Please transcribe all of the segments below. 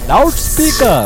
loud speaker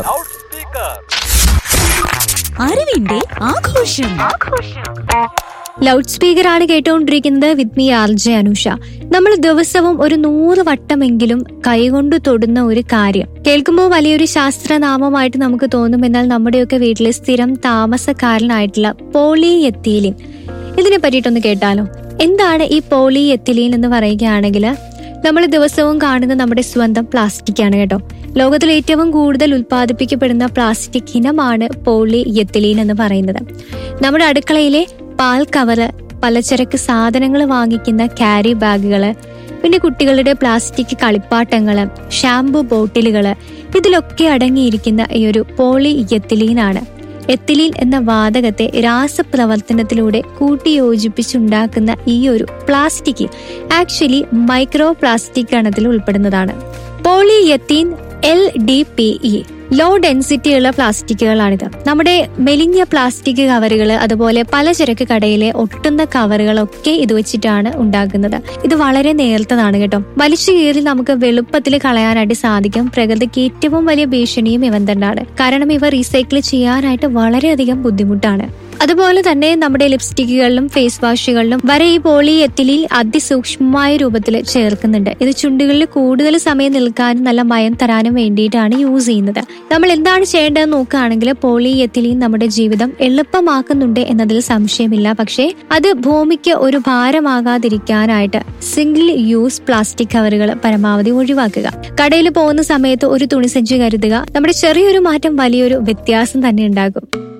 അറിവിന്റെ ആഘോഷം loud speaker ആണ് കേട്ടുകൊണ്ടിരിക്കുന്നത് with me R J Anusha നമ്മൾ ദിവസവും ഒരു നൂറ് വട്ടമെങ്കിലും കൈകൊണ്ട് തൊടുന്ന ഒരു കാര്യം കേൾക്കുമ്പോൾ വലിയൊരു ശാസ്ത്രനാമമായിട്ട് നമുക്ക് തോന്നും എന്നാൽ നമ്മുടെയൊക്കെ വീട്ടിലെ സ്ഥിരം താമസക്കാരനായിട്ടുള്ള പോളി എത്തീലിൻ ഇതിനെ പറ്റിയിട്ടൊന്ന് കേട്ടാലോ എന്താണ് ഈ പോളി എത്തിലീൻ എന്ന് പറയുകയാണെങ്കിൽ നമ്മൾ ദിവസവും കാണുന്ന നമ്മുടെ സ്വന്തം പ്ലാസ്റ്റിക് ആണ് കേട്ടോ ലോകത്തിൽ ഏറ്റവും കൂടുതൽ ഉൽപ്പാദിപ്പിക്കപ്പെടുന്ന പ്ലാസ്റ്റിക് ഇനമാണ് പോളി എത്തിലീൻ എന്ന് പറയുന്നത് നമ്മുടെ അടുക്കളയിലെ പാൽ കവറ് പലചരക്ക് സാധനങ്ങൾ വാങ്ങിക്കുന്ന ക്യാരി ബാഗുകള് പിന്നെ കുട്ടികളുടെ പ്ലാസ്റ്റിക് കളിപ്പാട്ടങ്ങള് ഷാംപൂ ബോട്ടിലുകള് ഇതിലൊക്കെ അടങ്ങിയിരിക്കുന്ന ഈ ഒരു പോളി എത്തിലീനാണ് എത്തിലീൻ എന്ന വാതകത്തെ രാസപ്രവർത്തനത്തിലൂടെ കൂട്ടിയോജിപ്പിച്ചുണ്ടാക്കുന്ന ഈ ഒരു പ്ലാസ്റ്റിക് ആക്ച്വലി മൈക്രോ പ്ലാസ്റ്റിക് ഗണത്തിൽ ഉൾപ്പെടുന്നതാണ് polyethene L D P E low density ഉള്ള പ്ലാസ്റ്റിക്കുകളാണിത് നമ്മുടെ മെലിഞ്ഞ പ്ലാസ്റ്റിക് കവറുകൾ അതുപോലെ പലചരക്ക് കടയിലെ ഒട്ടുന്ന കവറുകളൊക്കെ ഇത് വെച്ചിട്ടാണ് ഉണ്ടാക്കുന്നത് ഇത് വളരെ നേർത്തതാണ് കേട്ടോ വലിച്ചു കീറി നമുക്ക് വെളുപ്പത്തിൽ കളയാനായിട്ട് സാധിക്കും പ്രകൃതിക്ക് ഏറ്റവും വലിയ ഭീഷണിയും ഇവൻ തന്നെയാണ് കാരണം ഇവ റീസൈക്കിൾ ചെയ്യാനായിട്ട് വളരെയധികം ബുദ്ധിമുട്ടാണ് അതുപോലെ തന്നെ നമ്മുടെ ലിപ്സ്റ്റിക്കുകളിലും ഫേസ് വാഷുകളിലും വരെ ഈ പോളി എത്തിലിൽ അതിസൂക്ഷ്മമായ രൂപത്തിൽ ചേർക്കുന്നുണ്ട് ഇത് ചുണ്ടുകളിൽ കൂടുതൽ സമയം നിൽക്കാനും നല്ല മയം തരാനും വേണ്ടിയിട്ടാണ് യൂസ് ചെയ്യുന്നത് നമ്മൾ എന്താണ് ചെയ്യേണ്ടതെന്ന് നോക്കുകയാണെങ്കിൽ പോളി എത്തിലിൻ നമ്മുടെ ജീവിതം എളുപ്പമാക്കുന്നുണ്ട് എന്നതിൽ സംശയമില്ല പക്ഷേ അത് ഭൂമിക്ക് ഒരു ഭാരമാകാതിരിക്കാനായിട്ട് സിംഗിൾ യൂസ് പ്ലാസ്റ്റിക് കവറുകൾ പരമാവധി ഒഴിവാക്കുക കടയിൽ പോകുന്ന സമയത്ത് ഒരു തുണിസഞ്ചി കരുതുക നമ്മുടെ ചെറിയൊരു മാറ്റം വലിയൊരു വ്യത്യാസം തന്നെ ഉണ്ടാകും